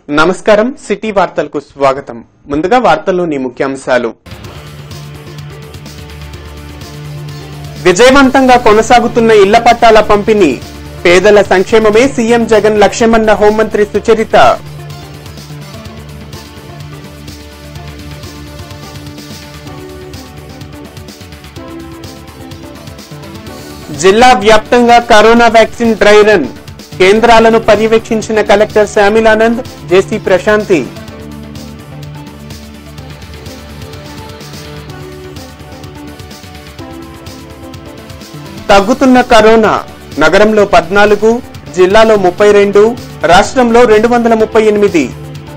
నమస్కారం సిటీ వార్తలకు స్వాగతం ముందుగా వార్తల్లోని ముఖ్యాంశాలు విజయవంతంగా కొనసాగుతున్న ఇళ్ల పట్టాల పంపిణీ పేదల సంక్షేమమే సీఎం జగన్ లక్ష్యమన్న హోంమంత్రి సుచరిత జిల్లా వ్యాప్తంగా కరోనా వ్యాక్సిన్ డ్రై రన్ కేంద్రాలను పర్యవేక్షించిన కలెక్టర్ శ్యామిలానంద్ జేసీ ప్రశాంతి తగ్గుతున్న కరోనా నగరంలో పద్నాలుగు జిల్లాలో ముప్పై రెండు రాష్ట్రంలో రెండు వందల ముప్పై ఎనిమిది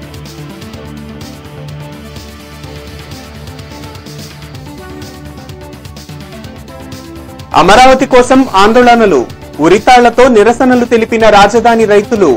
అమరావతి కోసం ఆందోళనలు ఉరితాళ్లతో నిరసనలు తెలిపిన రాజధాని రైతులు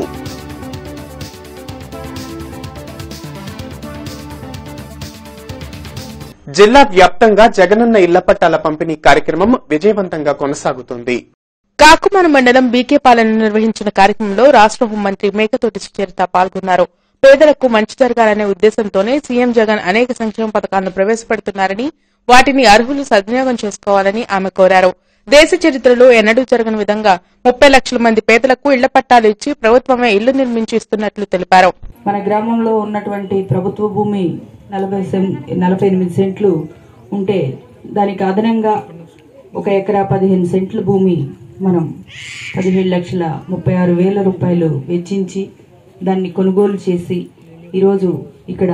జిల్లా వ్యాప్తంగా జగనన్న ఇళ్ల పట్టాల పంపిణీ కార్యక్రమం విజయవంతంగా కొనసాగుతుంది కాకుమాన మండలం బీకే పాలన నిర్వహించిన కార్యక్రమంలో రాష్ట్ర హోంమంత్రి మేకతోటి సుచరిత పాల్గొన్నారు పేదలకు మంచి జరగాలనే ఉద్దేశంతోనే సీఎం జగన్ అనేక సంక్షేమ పథకాలను ప్రవేశపెడుతున్నారని వాటిని అర్హులు సద్వినియోగం చేసుకోవాలని ఆమె కోరారు దేశ చరిత్రలో ఎన్నడూ జరగని విధంగా ముప్పై లక్షల మంది పేదలకు ఇళ్ల పట్టాలు ఇచ్చి ప్రభుత్వమే ఇళ్లు నిర్మించి ఇస్తున్నట్లు తెలిపారు మన గ్రామంలో ఉన్నటువంటి ప్రభుత్వ భూమి నలభై సెం- నలభై ఎనిమిది సెంట్లు ఉంటే దానికి అదనంగా ఒక ఎకరా పదిహేను సెంట్ల భూమి మనం పదిహేడు లక్షల ముప్పై ఆరు వేల రూపాయలు వెచ్చించి దాన్ని కొనుగోలు చేసి ఈరోజు ఇక్కడ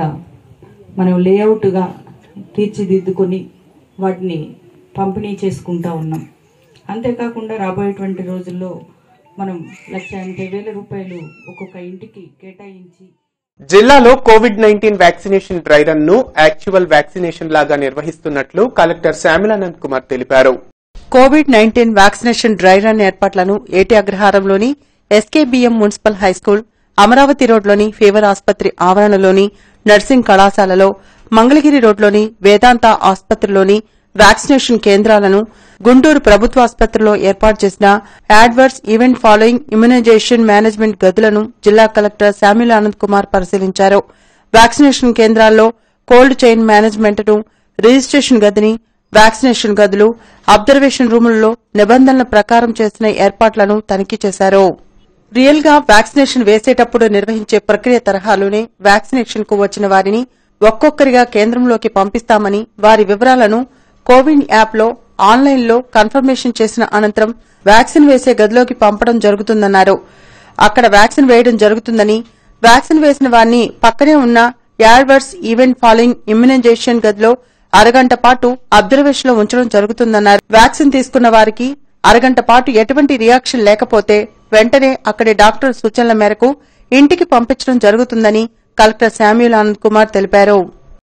మనం లేఅవుట్గా తీర్చిదిద్దుకొని వాటిని పంపిణీ చేసుకుంటా ఉన్నాం అంతేకాకుండా రాబోయేటువంటి రోజుల్లో మనం లక్ష ఎనభై వేల రూపాయలు ఒక్కొక్క ఇంటికి కేటాయించి జిల్లాలో Covid nineteen vaccination dry run ను యాక్చువల్ వ్యాక్సినేషన్ లాగా నిర్వహిస్తున్నట్లు కలెక్టర్ శ్యామిలానంద్ కుమార్ తెలిపారు Covid nineteen vaccination dry run ఏర్పాట్లను ఏటి అగ్రహారంలోని ఎస్కేబీఎం మున్సిపల్ హైస్కూల్ అమరావతి రోడ్లోని ఫీవర్ ఆసుపత్రి ఆవరణలోని నర్సింగ్ కళాశాలలో మంగళగిరి రోడ్లోని వేదాంత ఆసుపత్రిలోని వ్యాక్సినేషన్ కేంద్రాలను గుంటూరు ప్రభుత్వ ఆసుపత్రిలో ఏర్పాటు చేసిన adverse event following immunization management గదులను జిల్లా కలెక్టర్ శామ్యుల్ ఆనంద్ కుమార్ పరిశీలించారు వ్యాక్సినేషన్ కేంద్రాల్లో కోల్డ్ చైన్ మేనేజ్మెంట్ ను రిజిస్ట్రేషన్ గదిని వ్యాక్సినేషన్ గదులు అబ్జర్వేషన్ రూములలో నిబంధనల ప్రకారం చేసిన ఏర్పాట్లను తనిఖీ చేశారు రియల్ గా వ్యాక్సినేషన్ వేసేటప్పుడు నిర్వహించే ప్రక్రియ తరహాలోనే వ్యాక్సినేషన్ కు వచ్చిన వారిని ఒక్కొక్కరిగా కేంద్రంలోకి పంపిస్తామని వారి వివరాలను కోవిన్ యాప్ లో ఆన్లైన్ లో కన్ఫర్మేషన్ చేసిన అనంతరం వ్యాక్సిన్ వేసే గదిలోకి పంపడం జరుగుతుందన్నారు అక్కడ వ్యాక్సిన్ వేయడం జరుగుతుందని వ్యాక్సిన్ వేసిన వారిని పక్కనే ఉన్న యాడ్వర్స్ ఈవెంట్ ఫాలోయింగ్ ఇమ్యునైజేషన్ గదిలో అరగంట పాటు అబ్జర్వేషన్ లో ఉంచడం జరుగుతుందన్నారు వ్యాక్సిన్ తీసుకున్న వారికి అరగంట పాటు ఎటువంటి రియాక్షన్ లేకపోతే వెంటనే అక్కడి డాక్టర్ సూచనల మేరకు ఇంటికి పంపించడం జరుగుతుందని కలెక్టర్ శామ్యూల్ ఆనంద్ కుమార్ తెలిపారు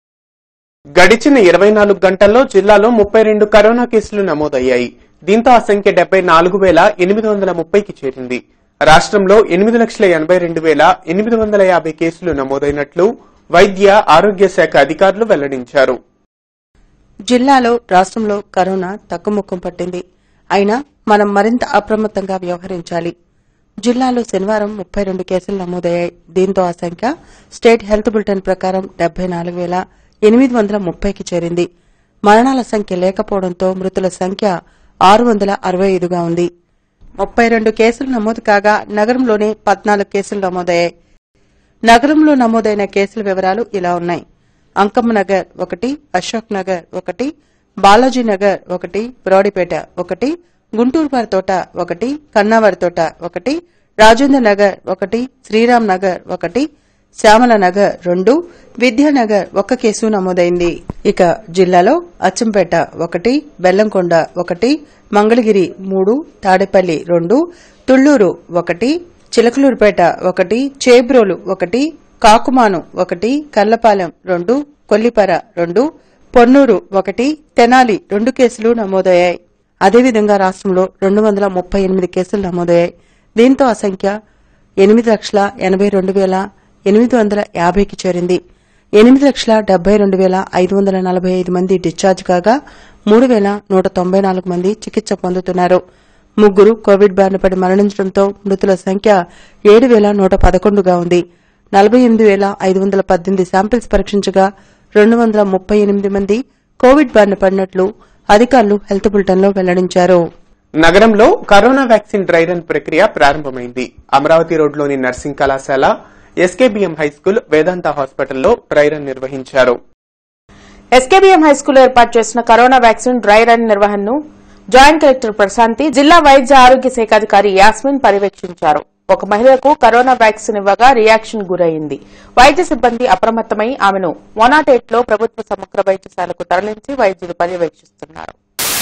గడిచిన ఇరవై నాలుగు గంటల్లో జిల్లాలో ముప్పై రెండు కరోనా కేసులు నమోదయ్యాయి దీంతో ఆ సంఖ్య డెబ్బై నాలుగు వేల ఎనిమిది వందల ముప్పైకి చేరింది రాష్ట్రంలో ఎనిమిది లక్షల ఎనభై రెండు వేల ఎనిమిది వందల యాభై కేసులు నమోదైనట్లు వైద్య ఆరోగ్య శాఖ అధికారులు వెల్లడించారు జిల్లాలో రాష్ట్రంలో కరోనా తగ్గుముఖం పట్టింది అయినా మనం మరింత అప్రమత్తంగా వ్యవహరించాలి జిల్లాలో శనివారం ముప్పై రెండు కేసులు నమోదయ్యాయి దీంతో ఆ సంఖ్య స్టేట్ హెల్త్ బులెటిన్ ప్రకారం డెబ్బై నాలుగు వేల ఎనిమిది వందల ముప్పైకి చేరింది మరణాల సంఖ్య లేకపోవడంతో మృతుల సంఖ్య ఆరు వందల అరవై ఐదుగా ఉంది ముప్పై రెండు కేసులు నమోదు కాగా నగరంలోనే పద్నాలుగు కేసులు నమోదయ్యాయి నగరంలో నమోదైన కేసుల వివరాలు ఇలా ఉన్నాయి అంకమ్మ నగర్ ఒకటి అశోక్ నగర్ ఒకటి బాలాజీ నగర్ ఒకటి బ్రోడిపేట ఒకటి గుంటూరు వారి తోట ఒకటి కన్నావారి తోట ఒకటి రాజేంద్ర నగర్ ఒకటి శ్రీరామ్ నగర్ ఒకటి శ్యామల నగర్ రెండు విద్యానగర్ ఒక కేసు నమోదైంది ఇక జిల్లాలో అచ్చంపేట ఒకటి బెల్లంకొండ ఒకటి మంగళగిరి మూడు తాడేపల్లి రెండు తుళ్లూరు ఒకటి చిలకలూరుపేట ఒకటి చేబ్రోలు ఒకటి కాకుమాను ఒకటి కల్లపాలెం రెండు కొల్లిపర రెండు పొన్నూరు ఒకటి తెనాలి రెండు కేసులు నమోదయ్యాయి అదేవిధంగా రాష్ట్రంలో రెండు వందల ముప్పై ఎనిమిది కేసులు నమోదయ్యాయి దీంతో ఆ సంఖ్య ఎనిమిది లక్షల ఎనభై రెండు వేల ఎనిమిది వందల యాభైకి చేరింది ఎనిమిది లక్షల డెబ్బై రెండు వేల ఐదు వందల నలభై ఐదు మంది డిశ్చార్జ్ కాగా మూడు వేల నూట తొంభై నాలుగు మంది చికిత్స పొందుతున్నారు ముగ్గురు కోవిడ్ బారిన పడి మరణించడంతో మృతుల సంఖ్య ఏడు వేల నూట పదకొండుగా ఉంది నలభై ఎనిమిది వేల ఐదు వందల పద్దెనిమిది శాంపిల్స్ పరీక్షించగా రెండు వందల ముప్పై ఎనిమిది మంది కోవిడ్ బారిన పడినట్లు అధికారులు హెల్త్ బులెటిన్లో వెల్లడించారు నగరంలో కరోనా వ్యాక్సిన్ డ్రై రన్ ప్రక్రియ ప్రారంభమైంది అమరావతి రోడ్లోని నర్సింగ్ కళాశాల ఎస్కేబీఎం హైస్కూల్ వేదాంత హాస్పిటల్లో డ్రై రన్ నిర్వహించారు ఎస్కేబీఎం హైస్కూల్ ఏర్పాటు చేసిన కరోనా వ్యాక్సిన్ డ్రై రన్ నిర్వహణను జాయింట్ కలెక్టర్ ప్రశాంతి జిల్లా వైద్య ఆరోగ్య శాఖ అధికారి యాస్మిన్ పర్యవేక్షించారు ఒక మహిళకు కరోనా వ్యాక్సిన్ ఇవ్వగా రియాక్షన్ గురైంది వైద్య సిబ్బంది అప్రమత్తమై ఆమెను వన్ నాట్ ఎయిట్ లో ప్రభుత్వ సమగ్ర వైద్యశాలకు తరలించి వైద్యులు పర్యవేక్షిస్తున్నారు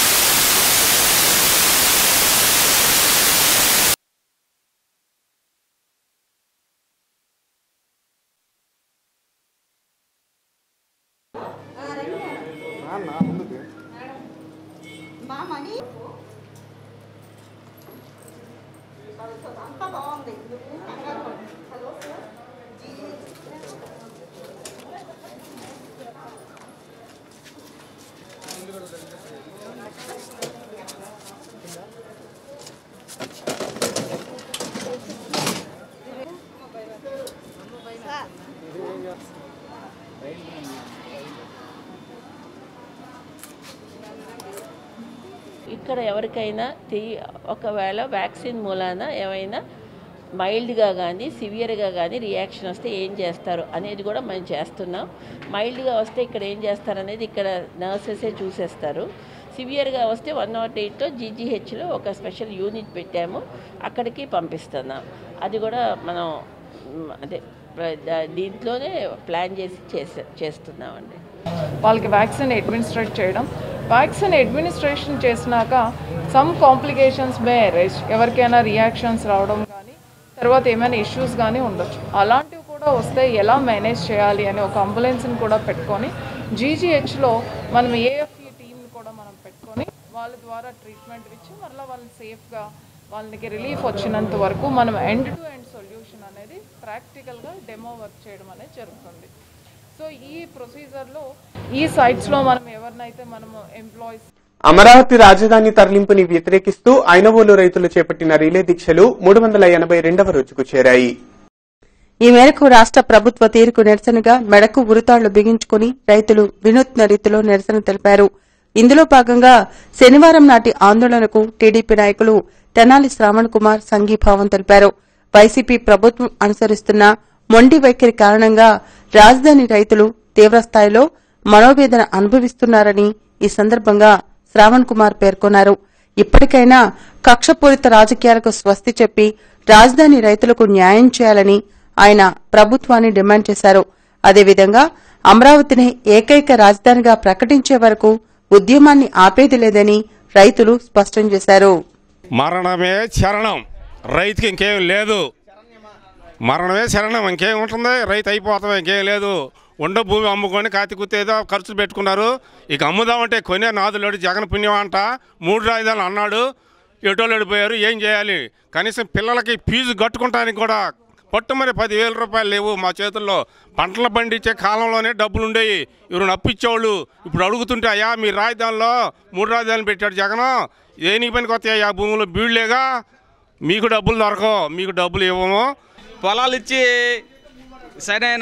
ఇక్కడ ఎవరికైనా తీ ఒకవేళ వ్యాక్సిన్ మూలాన ఏమైనా మైల్డ్గా కానీ సివియర్గా కానీ రియాక్షన్ వస్తే ఏం చేస్తారు అనేది కూడా మనం చేస్తున్నాం మైల్డ్గా వస్తే ఇక్కడ ఏం చేస్తారు అనేది ఇక్కడ నర్సెసే చూసేస్తారు సివియర్గా వస్తే వన్ నాట్ ఎయిట్లో జీజీహెచ్లో ఒక స్పెషల్ యూనిట్ పెట్టాము అక్కడికి పంపిస్తున్నాం అది కూడా మనం మ్, అదే ప్ర- దా- దీంట్లోనే ప్లాన్ చేసి చేసే చేస్తున్నామండి వాళ్ళకి వ్యాక్సిన్ అడ్మినిస్ట్రేట్ చేయడం వ్యాక్సిన్ అడ్మినిస్ట్రేషన్ చేసినాక సమ్ కాంప్లికేషన్స్ మే అరైజ్ ఎవరికైనా రియాక్షన్స్ రావడం కానీ తర్వాత ఏమైనా ఇష్యూస్ కానీ ఉండొచ్చు అలాంటివి కూడా వస్తే ఎలా మేనేజ్ చేయాలి అనే ఒక అంబులెన్స్ని కూడా పెట్టుకొని జీజీహెచ్లో మనం ఏఎఫ్ఈ టీంని కూడా మనం పెట్టుకొని వాళ్ళ ద్వారా ట్రీట్మెంట్ ఇచ్చి మళ్ళీ వాళ్ళని సేఫ్గా వాళ్ళకి రిలీఫ్ వచ్చినంత వరకు మనం ఎండ్ టు ఎండ్ సొల్యూషన్ అనేది ప్రాక్టికల్గా డెమో వర్క్ చేయడం అనేది జరుగుతుంది సో ఈ ప్రొసీజర్లో ఈ సైట్స్లో మనం ఎవరినైతే మనము ఎంప్లాయీస్ అమరావతి రాజధాని తరలింపుని వ్యతిరేకిస్తూ ఐనవోలు రైతులు చేపట్టిన రిలే దీక్షలు మూడు వందల ఎనభై రెండవ రోజుకు చేరాయి ఈ మేరకు రాష్ట ప్రభుత్వ తీరుకు నిరసనగా మెడకు ఉరితాళ్లు బిగించుకుని రైతులు వినూత్న రీతిలో నిరసన తెలిపారు ఇందులో భాగంగా శనివారం నాటి ఆందోళనకు టీడీపీ నాయకులు తెనాలి శ్రావణ్ కుమార్ సంఘీభావం తెలిపారు వైసీపీ ప్రభుత్వం అనుసరిస్తున్న మొండి వైఖరి కారణంగా రాజధాని రైతులు తీవ్రస్థాయిలో మనోవేదన అనుభవిస్తున్నారని ఈ సందర్భంగా శ్రావణ్ కుమార్ పేర్కొన్నారు ఇప్పటికైనా కక్షపూరిత రాజకీయాలకు స్వస్తి చెప్పి రాజధాని రైతులకు న్యాయం చేయాలని ఆయన ప్రభుత్వాన్ని డిమాండ్ చేశారు అదేవిధంగా అమరావతిని ఏకైక రాజధానిగా ప్రకటించే వరకు ఉద్యమాన్ని ఆపేది లేదని రైతులు స్పష్టం చేశారు మరణమే శరణం రైతుకి ఇంకేం లేదు మరణమే శరణం ఇంకేం ఉంటుంది రైతు అయిపోతాం ఇంకేం లేదు ఉండ భూమి అమ్ముకొని కాతి కుత్తేదో ఖర్చులు పెట్టుకున్నారు ఇక అమ్ముదామంటే కొనే నాదులోడు జగన్ పుణ్యం అంట మూడు రాజధానులు అన్నాడు ఎటోళ్ళు వెళ్ళిపోయారు ఏం చేయాలి కనీసం పిల్లలకి ఫీజు కట్టుకుంటానికి కూడా పట్టుమని పదివేల రూపాయలు లేవు మా చేతుల్లో పంటలు పండించే కాలంలోనే డబ్బులు ఉండేవి ఇವರು అప్పిచ్చేవాళ్ళు ఇప్పుడు అడుగుతుంటే అయ్యా మీ రాజధానిలో మూడు రాజధానులు పెట్టాడు జగన్ దేనికి పనికి వస్తాయి ఆ భూములు బీళ్లేగా మీకు డబ్బులు దొరకవు మీకు డబ్బులు ఇవ్వము పొలాలు ఇచ్చి సరైన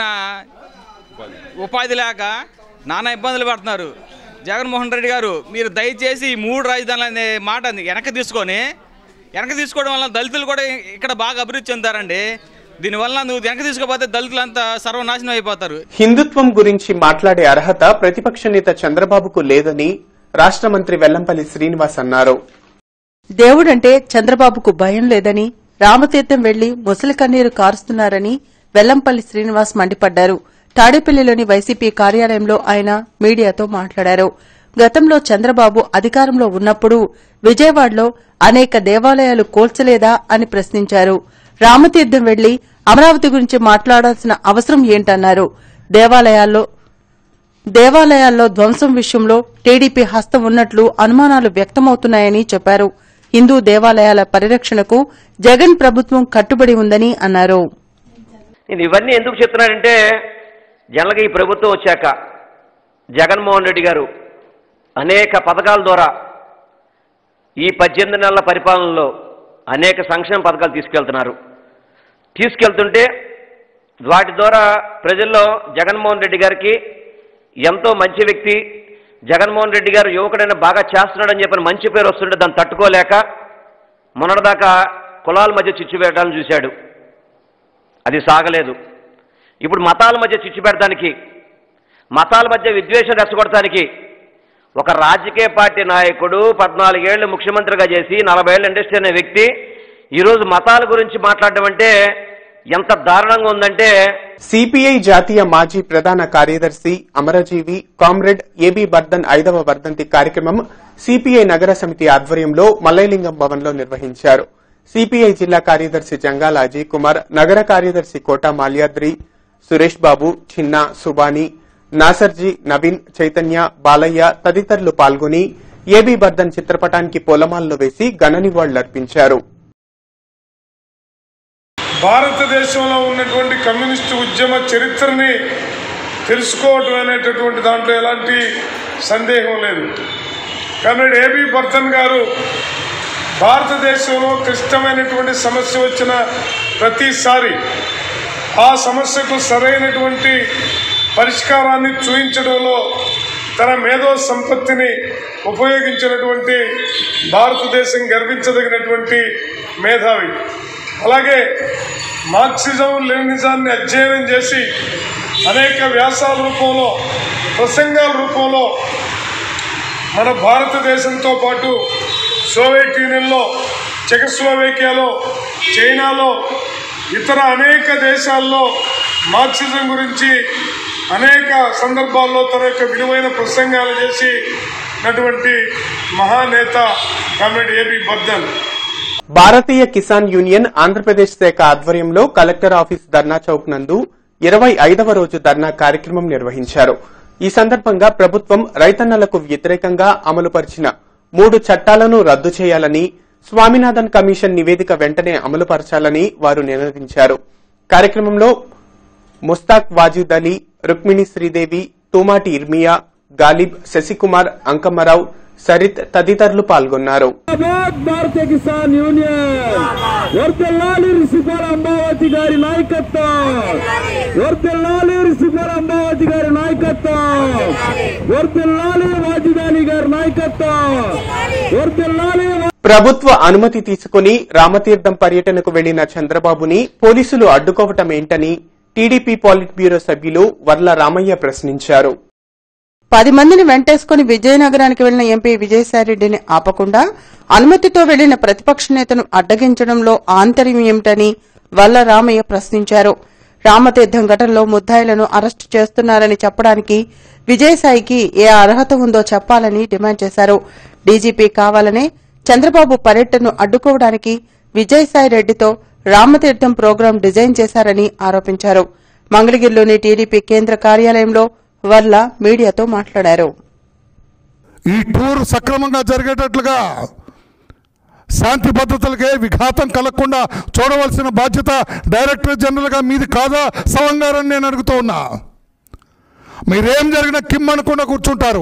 ఉపాధి లేక నానా ఇబ్బందులు పడుతున్నారు జగన్మోహన్ రెడ్డి గారు మీరు దయచేసి ఈ మూడు రాజధానులు అనే మాట వెనక్కి తీసుకొని వెనక్కి తీసుకోవడం వల్ల దళితులు కూడా ఇక్కడ బాగా అభివృద్ధి చెందారండి దీనివల్ల నువ్వు వెనక్కి తీసుకోకపోతే దళితులంతా సర్వనాశనం అయిపోతారు హిందుత్వం గురించి మాట్లాడే అర్హత ప్రతిపక్ష నేత చంద్రబాబుకు లేదని రాష్ట్ర మంత్రి వెల్లంపల్లి శ్రీనివాస్ అన్నారు దేవుడంటే చంద్రబాబుకు భయం లేదని రామతీర్థం వెళ్లి ముసలి కన్నీరు కారుస్తున్నారని వెల్లంపల్లి శ్రీనివాస్ మండిపడ్డారు తాడేపల్లిలోని వైసీపీ కార్యాలయంలో ఆయన మీడియాతో మాట్లాడారు గతంలో చంద్రబాబు అధికారంలో ఉన్నప్పుడు విజయవాడలో అనేక దేవాలయాలు కూల్చలేదా అని ప్రశ్నించారు రామతీర్థం వెళ్లి అమరావతి గురించి మాట్లాడాల్సిన అవసరం ఏంటన్నారు దేవాలయాల్లో దేవాలయాల్లో ధ్వంసం విషయంలో టీడీపీ హస్తం ఉన్నట్లు అనుమానాలు వ్యక్తమవుతున్నాయని చెప్పారు హిందూ దేవాలయాల పరిరక్షణకు జగన్ ప్రభుత్వం కట్టుబడి ఉందని అన్నారు నేను ఇవన్నీ ఎందుకు చెప్తున్నానంటే జనరల్గా ఈ ప్రభుత్వం వచ్చాక జగన్మోహన్ రెడ్డి గారు అనేక పథకాల ద్వారా ఈ పద్దెనిమిది నెలల పరిపాలనలో అనేక సంక్షేమ పథకాలు తీసుకెళ్తున్నారు తీసుకెళ్తుంటే వాటి ద్వారా ప్రజల్లో జగన్మోహన్ రెడ్డి గారికి ఎంతో మంచి వ్యక్తి జగన్మోహన్ రెడ్డి గారు యువకుడైన బాగా చేస్తున్నాడని చెప్పిన మంచి పేరు వస్తుంటే దాన్ని తట్టుకోలేక మొన్నటిదాకా కులాల మధ్య చిచ్చు పెట్టాలని చూశాడు అది సాగలేదు ఇప్పుడు మతాల మధ్య చిచ్చు పెడతానికి మతాల మధ్య విద్వేషం రెచ్చగొడటానికి ఒక రాజకీయ పార్టీ నాయకుడు పద్నాలుగేళ్లు ముఖ్యమంత్రిగా చేసి నలభై ఏళ్ళ ఇండస్ట్రీ అనే వ్యక్తి ఈరోజు మతాల గురించి మాట్లాడడం అంటే ఎంత దారుణంగా ఉందంటే సిపిఐ జాతీయ మాజీ ప్రధాన కార్యదర్శి అమరజీవి కామ్రేడ్ ఏబి బర్ధన్ ఐదవ వర్ధంతి కార్యక్రమం సిపిఐ నగర సమితి ఆధ్వర్యంలో మల్లైలింగం భవన్లో నిర్వహించారు సిపిఐ జిల్లా కార్యదర్శి జంగాల అజయ్ కుమార్ నగర కార్యదర్శి కోట మాల్యాద్రి సురేష్ బాబు చిన్న సుబాని నాసర్జీ నవీన్ చైతన్య బాలయ్య తదితరులు పాల్గొని ఏబి బర్ధన్ చిత్రపటానికి పూలమాలలు వేసి ఘన నివాళులర్పించారు భారతదేశంలో ఉన్నటువంటి కమ్యూనిస్టు ఉద్యమ చరిత్రని తెలుసుకోవటం అనేటటువంటి దాంట్లో ఎలాంటి సందేహం లేదు కమ్రేడ్ ఏబి బర్ధన్ గారు భారతదేశంలో క్లిష్టమైనటువంటి సమస్య వచ్చిన ప్రతిసారి ఆ సమస్యకు సరైనటువంటి పరిష్కారాన్ని చూపించడంలో తన మేధో సంపత్తిని ఉపయోగించినటువంటి భారతదేశం గర్వించదగినటువంటి మేధావి అలాగే మార్క్సిజం లెనినిజాన్ని అధ్యయనం చేసి అనేక వ్యాసాల రూపంలో ప్రసంగాల రూపంలో మన భారతదేశంతో పాటు సోవియట్ యూనియన్లో చెకస్లోవేకియాలో చైనాలో ఇతర అనేక దేశాల్లో మార్క్సిజం గురించి అనేక సందర్భాల్లో తన యొక్క విలువైన ప్రసంగాలు చేసి నటువంటి మహానేత కామ్రేడ్ ఏబి బద్దల్ భారతీయ కిసాన్ యూనియన్ ఆంధ్రప్రదేశ్ శాఖ ఆధ్వర్యంలో కలెక్టర్ ఆఫీస్ ధర్నా చౌక్ నందు ఇరవై ఐదవ రోజు ధర్నా కార్యక్రమం నిర్వహించారు ఈ సందర్భంగా ప్రభుత్వం రైతన్నలకు వ్యతిరేకంగా అమలుపరిచిన మూడు చట్టాలను రద్దు చేయాలని స్వామినాథన్ కమిషన్ నివేదిక వెంటనే అమలుపరచాలని వారు నినదించారు కార్యక్రమంలో ముస్తాక్ వాజిద్ అలీ రుక్మిణి శ్రీదేవి తూమాటి ఇర్మియా గాలిబ్ శశికుమార్ అంకమ్మరావు సరిత్ తదితరులు పాల్గొన్నారు భారతీయ కిసాన్ యూనియన్ వర్దెల్లాలి రిషిఫర్ అంబావతి గారి నాయకత్వం వర్దెల్లాలి రిషిఫర్ అంబావతి గారి నాయకత్వం వర్దెల్లాలి వాజిదాలి గారి నాయకత్వం వర్దెల్లాలి ప్రభుత్వ అనుమతి తీసుకుని రామతీర్థం పర్యటనకు వెళ్లిన చంద్రబాబుని పోలీసులు అడ్డుకోవటం ఏంటని టీడీపీ పాలిట్ బ్యూరో సభ్యులు వర్ల రామయ్య ప్రశ్నించారు పది మందిని వెంటేసుకుని విజయనగరానికి వెళ్లిన ఎంపీ విజయసాయిరెడ్డిని ఆపకుండా అనుమతితో వెళ్లిన ప్రతిపక్ష నేతను అడ్డగించడంలో ఆంతర్యం ఏమిటని వల్ల రామయ్య ప్రశ్నించారు రామతీర్థం ఘటనలో ముద్దాయిలను అరెస్టు చేస్తున్నారని చెప్పడానికి విజయసాయికి ఏ అర్హత ఉందో చెప్పాలని డిమాండ్ చేశారు డీజీపీ కావాలనే చంద్రబాబు పర్యటనను అడ్డుకోవడానికి విజయసాయి రెడ్డితో రామతీర్థం ప్రోగ్రాం డిజైన్ చేశారని ఆరోపించారు మంగళగిరిలోని టీడీపీ కేంద్ర కార్యాలయంలో వర్ల మీడియాతో మాట్లాడారు ఈ టూర్ సక్రమంగా జరిగేటట్లుగా శాంతి భద్రతలకే విఘాతం కలగకుండా చూడవలసిన బాధ్యత డైరెక్టర్ జనరల్గా మీది కాదా సవం గారని నేను అడుగుతూ ఉన్నా మీరేం జరిగినా కిమ్ అనకుండా కూర్చుంటారు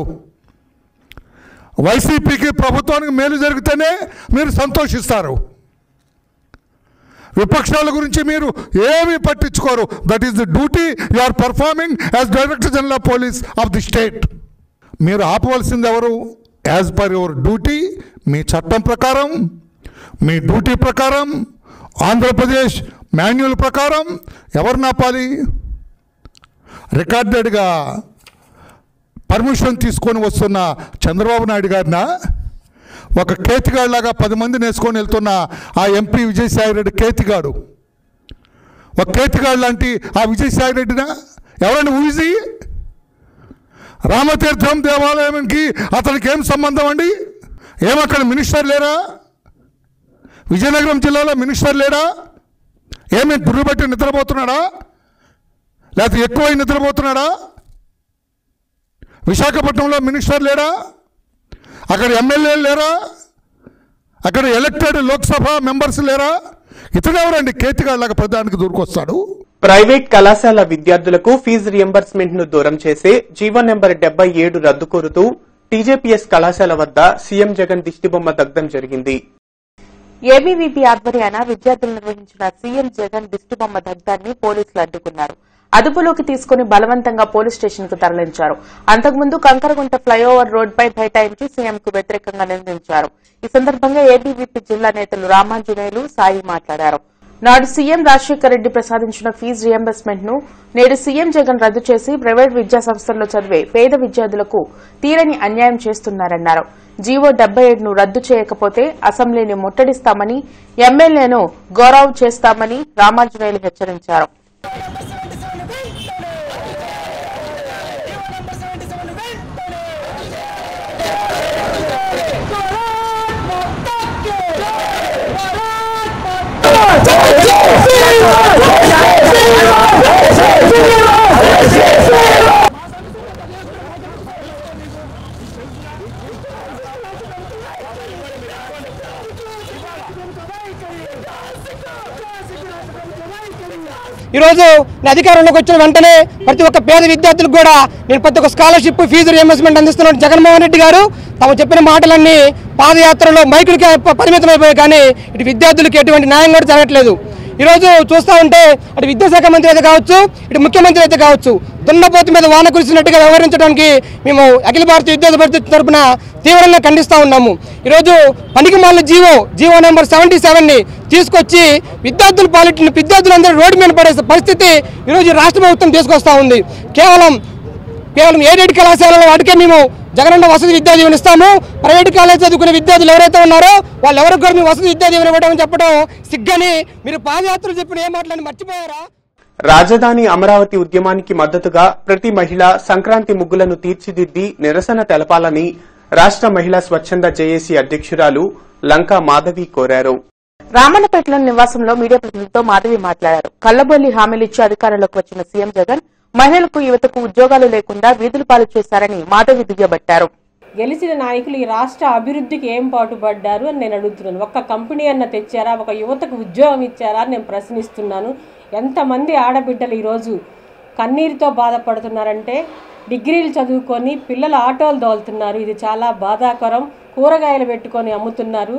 వైసీపీకి ప్రభుత్వానికి మేలు జరిగితేనే మీరు సంతోషిస్తారు విపక్షాల గురించి మీరు ఏమీ పట్టించుకోరు that is the duty you are performing as director general of police of the state మీరు ఆపవలసింది ఎవరు యాజ్ పర్ యువర్ డ్యూటీ మీ చట్టం ప్రకారం మీ డ్యూటీ ప్రకారం ఆంధ్రప్రదేశ్ మాన్యువల్ ప్రకారం ఎవరిని ఆపాలి రికార్డెడ్గా పర్మిషన్ తీసుకొని వస్తున్న చంద్రబాబు నాయుడు గారిన ఒక కేతిగాడిలాగా పది మందిని వేసుకొని వెళ్తున్న ఆ ఎంపీ విజయసాయిరెడ్డి కేతిగాడు ఒక కేతిగాడు లాంటి ఆ విజయసాయిరెడ్డినా ఎవరైనా ఊజీ రామతీర్థం దేవాలయానికి అతనికి ఏం సంబంధం అండి ఏమక్కడ మినిస్టర్ లేరా విజయనగరం జిల్లాలో మినిస్టర్ లేడా ఏమి బుర్రబట్టి నిద్రపోతున్నాడా లేకపోతే ఎక్కువ నిద్రపోతున్నాడా విశాఖపట్నంలో మినిస్టర్ లేడా అక్కడ ఎమ్మెల్యేలు లేరా అక్కడ ఎలక్టెడ్ లోక్సభ మెంబర్స్ లేరా ఇతడు ఎవరండి కేతిగాళ్ళగా ప్రధానికి దూరుకొస్తాడు ప్రైవేట్ కళాశాల విద్యార్థులకు ఫీజు రియంబర్స్మెంట్ ను దూరం చేసే జీవో నెంబర్ డెబ్బై ఏడు రద్దు కోరుతూ టీజేపీఎస్ కళాశాల వద్ద సీఎం జగన్ దిష్టిబొమ్మ దగ్ధం జరిగింది ఏబీవీపీ ఆధ్వర్యాన విద్యార్థులు నిర్వహించిన సీఎం జగన్ దిష్టిబొమ్మ దగ్ధాన్ని పోలీసులు అడ్డుకున్నారు అదుపులోకి తీసుకుని బలవంతంగా పోలీస్ స్టేషన్ కు తరలించారు అంతకుముందు కంకరగుంట ఫ్లైఓవర్ రోడ్డుపై బైఠాయించి సీఎంకు వ్యతిరేకంగా నిందించారు ఈ సందర్భంగా ఏబీవీపీ జిల్లా నేతలు రామాంజనేయులు సాయి మాట్లాడారు నాడు సీఎం రాజశేఖర రెడ్డి ప్రసాదించిన ఫీజు రియంబర్స్మెంట్ ను నేడు సీఎం జగన్ రద్దు చేసి ప్రైవేట్ విద్యా సంస్థల్లో చదివే పేద విద్యార్థులకు తీరని అన్యాయం చేస్తున్నారన్నారు జీవో డెబ్బై ఏడును రద్దు చేయకపోతే అసెంబ్లీని ముట్టడిస్తామని ఎమ్మెల్యేను గౌరవ్ చేస్తామని రామాంజనేయులు హెచ్చరించారు ఈరోజు నేను అధికారంలోకి వచ్చిన వెంటనే ప్రతి ఒక్క పేద విద్యార్థులకు కూడా నేను ప్రతి ఒక్క స్కాలర్షిప్ ఫీజు రియంబర్స్మెంట్ అందిస్తున్నాడు జగన్మోహన్ రెడ్డి గారు తాము చెప్పిన మాటలన్నీ పాదయాత్రలో మైకులకి పరిమితం అయిపోయాయి కానీ ఇటు విద్యార్థులకు ఎటువంటి న్యాయం కూడా జరగట్లేదు ఈరోజు చూస్తూ ఉంటే అటు విద్యాశాఖ మంత్రి అయితే కావచ్చు ఇటు ముఖ్యమంత్రి అయితే కావచ్చు దున్నపోతు మీద వాన కురిసినట్టుగా వ్యవహరించడానికి మేము అఖిల భారత విద్యార్థి పరిషత్ తరపున తీవ్రంగా ఖండిస్తూ ఉన్నాము ఈరోజు పనికి మాల జీవో జీవో నెంబర్ సెవెంటీ సెవెన్ని తీసుకొచ్చి విద్యార్థుల పాలిటిని విద్యార్థులందరూ రోడ్డు మీద పడే పరిస్థితి ఈరోజు ఈ రాష్ట్ర ప్రభుత్వం తీసుకొస్తా ఉంది కేవలం కేవలం ఏడేడు కళాశాలలో వాటికే మేము జగనన్న వసతి విద్యా దీవెన ఇస్తాము ప్రైవేట్ కాలేజ్ చదువుకునే విద్యార్థులు ఎవరైతే ఉన్నారో వాళ్ళు ఎవరికి కూడా మేము వసతి విద్యా దీవెన ఇవ్వడం చెప్పడం సిగ్గని మీరు పాదయాత్రలు చెప్పిన ఏ మాటలని మర్చిపోయారా రాజధాని అమరావతి ఉద్యమానికి మద్దతుగా ప్రతి మహిళ సంక్రాంతి ముగ్గులను తీర్చిదిద్ది నిరసన తెలపాలని రాష్ట్ర మహిళా స్వచ్ఛంద జేఏసీ అధ్యక్షురాలు లంకా మాధవి కోరారు రామన్నపేటలో నివాసంలో మీడియా ప్రతినిధులతో మాధవి మాట్లాడారు కల్లబొల్లి హామీలు ఇచ్చి అధికారంలోకి వచ్చిన సీఎం జగన్ మహిళలకు యువతకు ఉద్యోగాలు లేకుండా వీధులు పాలు చేశారని మాధవి దుయ్యబట్టారు గెలిచిన నాయకులు ఈ రాష్ట్ర అభివృద్ధికి ఏం పాటుపడ్డారు అని నేను అడుగుతున్నాను ఒక్క కంపెనీ అన్న తెచ్చారా ఒక యువతకు ఉద్యోగం ఇచ్చారా అని నేను ప్రశ్నిస్తున్నాను ఎంతమంది ఆడబిడ్డలు ఈరోజు కన్నీరుతో బాధపడుతున్నారంటే డిగ్రీలు చదువుకొని పిల్లలు ఆటోలు దోలుతున్నారు ఇది చాలా బాధాకరం కూరగాయలు పెట్టుకొని అమ్ముతున్నారు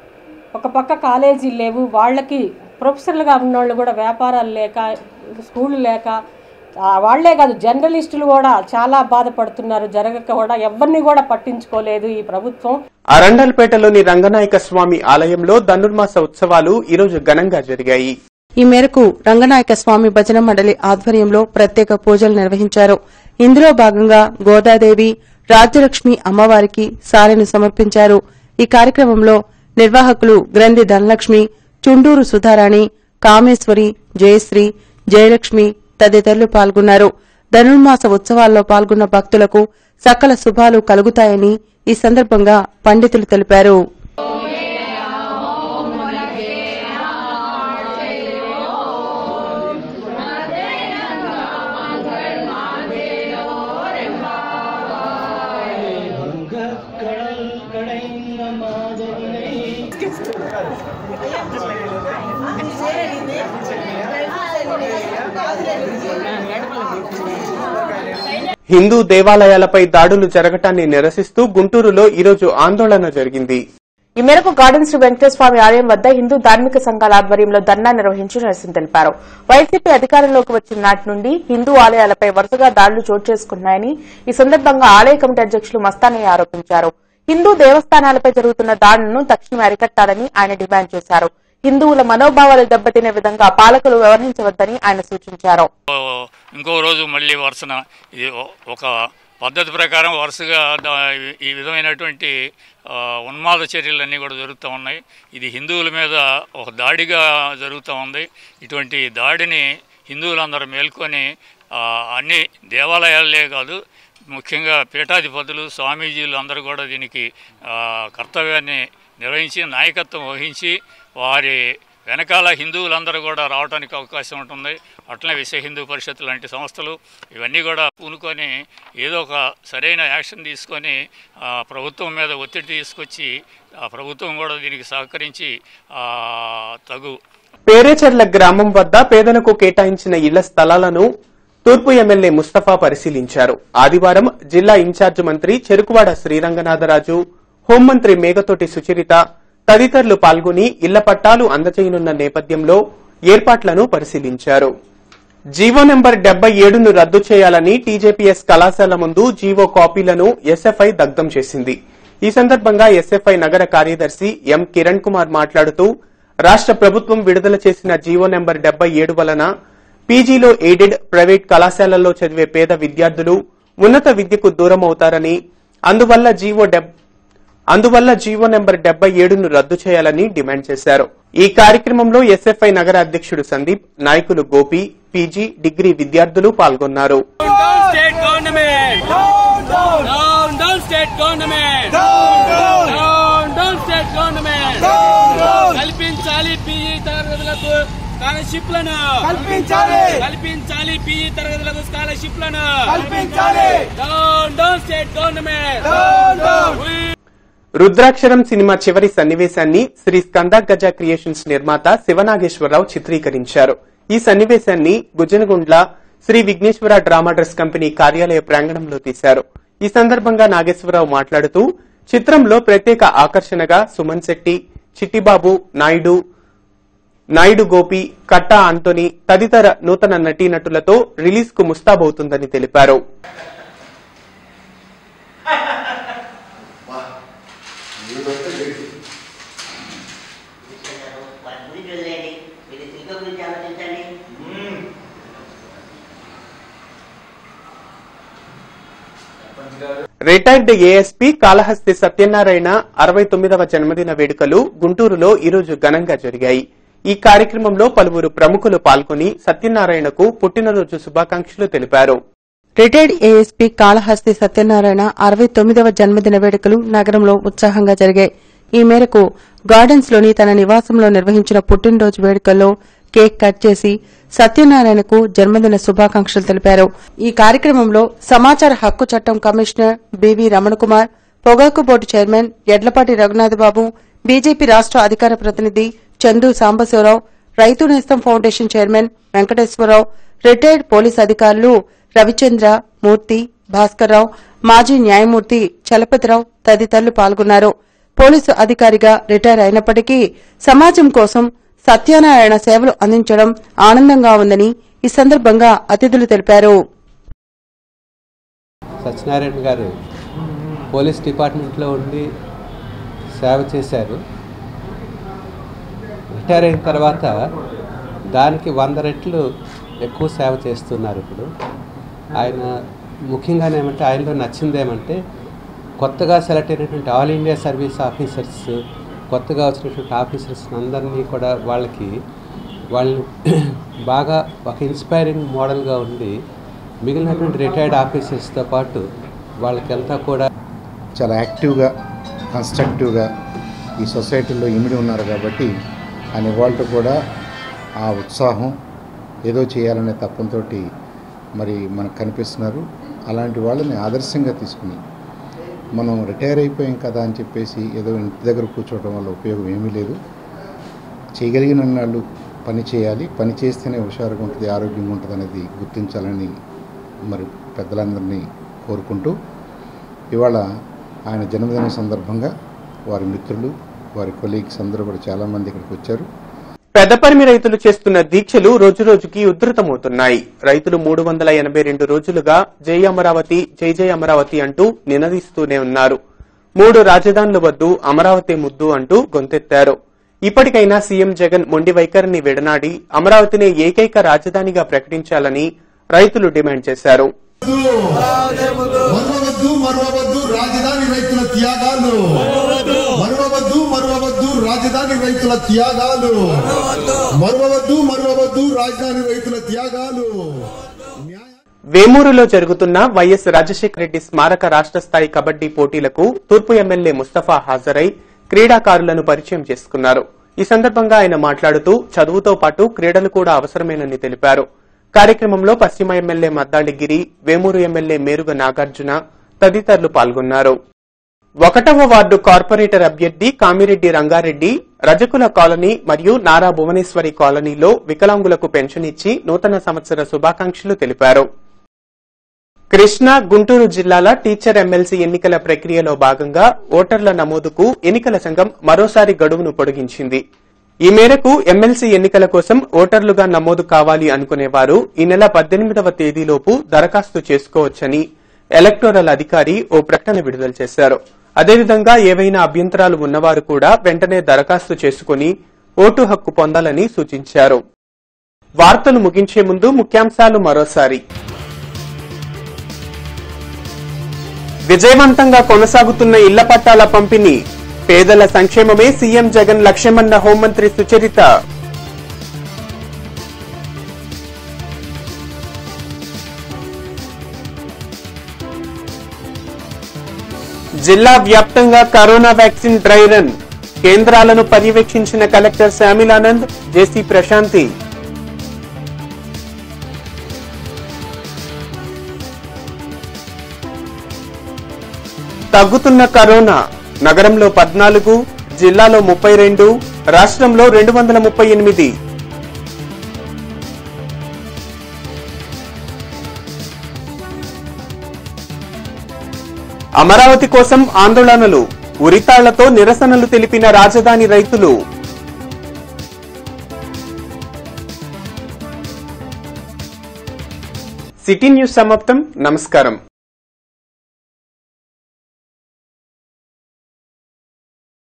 ఒక పక్క కాలేజీలు లేవు వాళ్ళకి ప్రొఫెసర్లుగా ఉన్నోళ్ళు కూడా వ్యాపారాలు లేక స్కూళ్ళు లేక ఆ, వాళ్ళే కాదు జర్నలిస్టులు కూడా చాలా బాధపడుతున్నారు జరగక కూడా ఎవరిని కూడా పట్టించుకోలేదు ఈ ప్రభుత్వం అరండల్పేటలోని రంగనాయక స్వామి ఆలయంలో ధనుర్మాస ఉత్సవాలు ఈరోజు ఘనంగా జరిగాయి ఈ మేరకు రంగనాయక స్వామి భజన మండలి ఆధ్వర్యంలో ప్రత్యేక పూజలు నిర్వహించారు ఇందులో భాగంగా గోదాదేవి రాజ్యలక్ష్మి అమ్మవారికి సారెను సమర్పించారు ఈ కార్యక్రమంలో నిర్వాహకులు గ్రంథి ధనలక్ష్మి చుండూరు సుధారాణి కామేశ్వరి జయశ్రీ జయలక్ష్మి తదితరులు పాల్గొన్నారు ధనుర్మాస ఉత్సవాల్లో పాల్గొన్న భక్తులకు సకల శుభాలు కలుగుతాయని ఈ సందర్భంగా పండితులు తెలిపారు హిందూ దేవాలయాలపై దాడులు జరగటాన్ని నిరసిస్తూ గుంటూరులో ఈరోజు ఆందోళన జరిగింది ఈ మేరకు గార్డెన్ శ్రీ వెంకటేశ్వర స్వామి ఆలయం వద్ద హిందూ ధార్మిక సంఘాల ఆధ్వర్యంలో ధర్నా నిర్వహించి నిరసన తెలిపారు వైసీపీ అధికారంలోకి వచ్చిన నాటి నుండి హిందూ ఆలయాలపై వరుసగా దాడులు చోటు చేసుకున్నాయని ఈ సందర్భంగా ఆలయ కమిటీ అధ్యక్షులు మస్తానయ్య ఆరోపించారు హిందూ దేవస్థానాలపై జరుగుతున్న దాడులను తక్షణం అరికట్టాలని ఆయన డిమాండ్ చేశారు హిందువుల మనోభావాలు దెబ్బతినే విధంగా పాలకులు వ్యవహరించవద్దని ఆయన సూచించారు ఇంకో రోజు మళ్ళీ వరుసన ఇది ఒ- ఒక పద్ధతి ప్రకారం వరుసగా దా- ఈ విధమైనటువంటి ఆ, ఉన్మాద చర్యలన్నీ కూడా జరుగుతూ ఉన్నాయి ఇది హిందువుల మీద ఒక దాడిగా జరుగుతూ ఉంది ఇటువంటి దాడిని హిందువులందరూ మేల్కొని ఆ, అన్ని దేవాలయాలే కాదు ముఖ్యంగా పీఠాధిపతులు స్వామీజీలు అందరూ కూడా దీనికి ఆ, కర్తవ్యాన్ని నిర్వహించి నాయకత్వం వహించి వారి వెనకాల హిందువులందరూ కూడా రావడానికి అవకాశం ఉంటుంది అట్లనే విశ్వ హిందూ పరిషత్ లాంటి సంస్థలు ఇవన్నీ కూడా పూనుకొని ఏదో ఒక సరైన యాక్షన్ తీసుకొని ఆ, ప్రభుత్వం మీద ఒత్తిడి తీసుకొచ్చి ఆ ప్రభుత్వం కూడా దీనికి సహకరించి ఆ, తగు పేరేచర్ల గ్రామం వద్ద పేదలకు కేటాయించిన ఇళ్ల స్థలాలను తూర్పు ఎమ్మెల్యే ముస్తఫా పరిశీలించారు ఆదివారం జిల్లా ఇన్ఛార్జ్ మంత్రి చెరుకువాడ శ్రీరంగనాథరాజు హోంమంత్రి మేఘతోటి సుచరిత తదితరులు పాల్గొని ఇళ్ల పట్టాలు అందజేయనున్న నేపథ్యంలో ఏర్పాట్లను పరిశీలించారు జీవో నెంబర్ డెబ్బై ఏడును రద్దు చేయాలని టీజేపీఎస్ కళాశాల ముందు జీవో కాపీలను ఎస్ఎఫ్ఐ దగ్ధం చేసింది ఈ సందర్భంగా ఎస్ఎఫ్ఐ నగర కార్యదర్శి ఎం కిరణ్ కుమార్ మాట్లాడుతూ రాష్ట ప్రభుత్వం విడుదల చేసిన జీవో నెంబర్ డెబ్బై ఏడు వలన పీజీలో ఎయిడెడ్ ప్రైవేట్ కళాశాలల్లో చదివే పేద విద్యార్థులు ఉన్నత విద్యకు దూరం అవుతారని అందువల్ల జీవో డెబ్ అందువల్ల జీవో నెంబర్ డెబ్బై ఏడును రద్దు చేయాలని డిమాండ్ చేశారు ఈ కార్యక్రమంలో ఎస్ఎఫ్ఐ నగర అధ్యక్షుడు సందీప్ నాయకులు గోపి పీజీ డిగ్రీ విద్యార్థులు పాల్గొన్నారు state government. Down, down. Down, down, state government. Down, down. Down, down, state government. Down, down. కల్పించాలి పిఈ తరగతులకు స్కాలర్షిప్లను కల్పించాలి. కల్పించాలి పిఈ తరగతులకు స్కాలర్షిప్లను కల్పించాలి. Down down state government Down, down. Rudraksharam cinema చివరి సన్నివేశాన్ని శ్రీ స్కంద గజ క్రియేషన్స్ నిర్మాత శివనాగేశ్వరరావు చిత్రీకరించారు ఈ సన్నివేశాన్ని Gujanagundla Shri Vighneshwara drama dress company కార్యాలయ ప్రాంగణంలో తీశారు ఈ సందర్భంగా నాగేశ్వరరావు మాట్లాడుతూ చిత్రంలో ప్రత్యేక ఆకర్షణగా సుమన్ శెట్టి చిట్టిబాబు నాయుడు నాయుడు గోపి కట్టా ఆంటోనీ తదితర నూతన నటీనటులతో రిలీజ్ కు ముస్తాబవుతుందని తెలిపారు రిటైర్డ్ ఏఎస్పీ కాళహస్తి సత్యనారాయణ అరవై తొమ్మిదవ జన్మదిన వేడుకలు గుంటూరులో ఈరోజు ఘనంగా జరిగాయి ఈ కార్యక్రమంలో పలువురు ప్రముఖులు పాల్గొని సత్యనారాయణకు పుట్టినరోజు శుభాకాంక్షలు తెలిపారు రిటైర్డ్ ఏఎస్పీ కాళహస్తి సత్యనారాయణ అరవై తొమ్మిదవ జన్మదిన వేడుకలు నగరంలో ఉత్సాహంగా జరిగాయి ఈ మేరకు గార్డెన్స్ లోని తన నివాసంలో నిర్వహించిన పుట్టినరోజు వేడుకల్లో కేక్ కట్ చేసి సత్యనారాయణకు జన్మదిన శుభాకాంక్షలు తెలిపారు ఈ కార్యక్రమంలో సమాచార హక్కు చట్టం కమిషనర్ బివి రమణకుమార్ పొగాకు board chairman Yedlapati Raghunathababu BJP రాష్ట అధికార ప్రతినిధి Chandu Sambasivarao Rythu Nestham foundation chairman Venkateswararao retired police అధికారులు రవిచంద్ర మూర్తి భాస్కర్రావు మాజీ న్యాయమూర్తి చలపతిరావు తదితరులు పాల్గొన్నారు పోలీసు అధికారిగా రిటైర్ అయినప్పటికీ సమాజం కోసం సత్యనారాయణ సేవలు అందించడం ఆనందంగా ఉందని ఈ సందర్భంగా అతిథులు తెలిపారు సత్యనారాయణ గారు పోలీస్ డిపార్ట్మెంట్లో ఉండి సేవ చేశారు రిటైర్ అయిన తర్వాత దానికి వంద రెట్లు ఎక్కువ సేవ చేస్తున్నారు ఇప్పుడు ఆయన ముఖ్యంగా ఏమంటే ఆయనలో నచ్చింది ఏమంటే కొత్తగా సెలెక్ట్ అయినటువంటి ఆల్ ఇండియా సర్వీస్ ఆఫీసర్స్ కొత్తగా వచ్చినటువంటి ఆఫీసర్స్ అందరినీ కూడా వాళ్ళకి వాళ్ళని బాగా ఒక ఇన్స్పైరింగ్ మోడల్గా ఉండి మిగిలినటువంటి రిటైర్డ్ ఆఫీసర్స్తో పాటు వాళ్ళకంతా కూడా చాలా యాక్టివ్గా కన్స్ట్రక్టివ్గా ఈ సొసైటీలో ఇమిడి ఉన్నారు కాబట్టి ఆయన వాళ్ళు కూడా ఆ ఉత్సాహం ఏదో చేయాలనే తప్పంతో మరి మనకు కనిపిస్తున్నారు అలాంటి వాళ్ళని ఆదర్శంగా తీసుకుని మనం రిటైర్ అయిపోయాం కదా అని చెప్పేసి ఏదో ఇంటి దగ్గర కూర్చోవడం వల్ల ఉపయోగం ఏమీ లేదు చేయగలిగిన వాళ్ళు పని చేయాలి పని చేస్తేనే హుషారుగా ఉంటుంది ఆరోగ్యంగా ఉంటుంది అనేది గుర్తించాలని మరి పెద్దలందరినీ కోరుకుంటూ ఇవాళ ఆయన జన్మదిన సందర్భంగా వారి మిత్రులు వారి కొలీగ్స్ అందరూ కూడా చాలామంది ఇక్కడికి వచ్చారు పెదపరిమి రైతులు చేస్తున్న దీక్షలు రోజురోజుకి ఉధృతమవుతున్నాయి రైతులు మూడు వందల ఎనభై రెండు రోజులుగా జై అమరావతి జై జై అమరావతి అంటూ నినదిస్తూనే ఉన్నారు మూడు రాజధానుల వద్దు అమరావతి ముద్దు అంటూ గొంతెత్తారు ఇప్పటికైనా సీఎం జగన్ మొండి వైఖరిని విడనాడి అమరావతిని ఏకైక రాజధానిగా ప్రకటించాలని రైతులు డిమాండ్ చేశారు మరవవద్దు మరవవద్దు రాజధాని రైతుల త్యాగాలు మరవవద్దు మరవవద్దు రాజధాని రైతుల త్యాగాలు మరవవద్దు మరవవద్దు రాజధాని రైతుల త్యాగాలు వేమూరులో జరుగుతున్న వైఎస్ రాజశేఖర రెడ్డి స్మారక రాష్ట్ర స్థాయి కబడ్డీ పోటీలకు తూర్పు ఎమ్మెల్యే ముస్తఫా హాజరై క్రీడాకారులను పరిచయం చేసుకున్నారు ఈ సందర్భంగా ఆయన మాట్లాడుతూ చదువుతో పాటు క్రీడలు కూడా అవసరమేనని తెలిపారు కార్యక్రమంలో పశ్చిమ ఎమ్మెల్యే మద్దాళిగిరి వేమూరు ఎమ్మెల్యే మేరుగ నాగార్జున తదితరులు పాల్గొన్నారు ఒకటవ వార్డు కార్పొరేటర్ అభ్యర్థి కామిరెడ్డి రంగారెడ్డి రజకుల కాలనీ మరియు నారా భువనేశ్వరి కాలనీలో వికలాంగులకు పెన్షన్ ఇచ్చి నూతన సంవత్సర శుభాకాంక్షలు తెలిపారు కృష్ణా గుంటూరు జిల్లాల టీచర్ ఎమ్మెల్సీ ఎన్నికల ప్రక్రియలో భాగంగా ఓటర్ల నమోదుకు ఎన్నికల సంఘం మరోసారి గడువును పొడిగించింది ఈ మేరకు ఎమ్మెల్సీ ఎన్నికల కోసం ఓటర్లుగా నమోదు కావాలి అనుకునేవారు ఈ నెల పద్దెనిమిదవ తేదీలోపు దరఖాస్తు చేసుకోవచ్చని ఎలక్టోరల్ అధికారి ఓ ప్రకటన విడుదల చేశారు అదేవిధంగా ఏవైనా అభ్యంతరాలు ఉన్నవారు కూడా వెంటనే దరఖాస్తు చేసుకుని ఓటు హక్కు పొందాలని సూచించారు వార్తలు ముగించే ముందు ముఖ్యాంశాలు మరోసారి విజయవంతంగా కొనసాగుతున్న ఇళ్ల పట్టాల పంపిణీ పేదల సంక్షేమమే సీఎం జగన్ లక్ష్యమన్న హోంమంత్రి సుచరిత జిల్లా వ్యాప్తంగా కరోనా వ్యాక్సిన్ డ్రై రన్ కేంద్రాలను పర్యవేక్షించిన కలెక్టర్ శ్యామిలానంద్ జేసీ ప్రశాంతి తగ్గుతున్న కరోనా నగరంలో పద్నాలుగు జిల్లాలో ముప్పై రెండు రాష్ట్రంలో రెండు వందల ముప్పై ఎనిమిది అమరావతి కోసం ఆందోళనలు ఉరితాళ్లతో నిరసనలు తెలిపిన రాజధాని రైతులు సిటీ న్యూస్ సమాప్తం నమస్కారం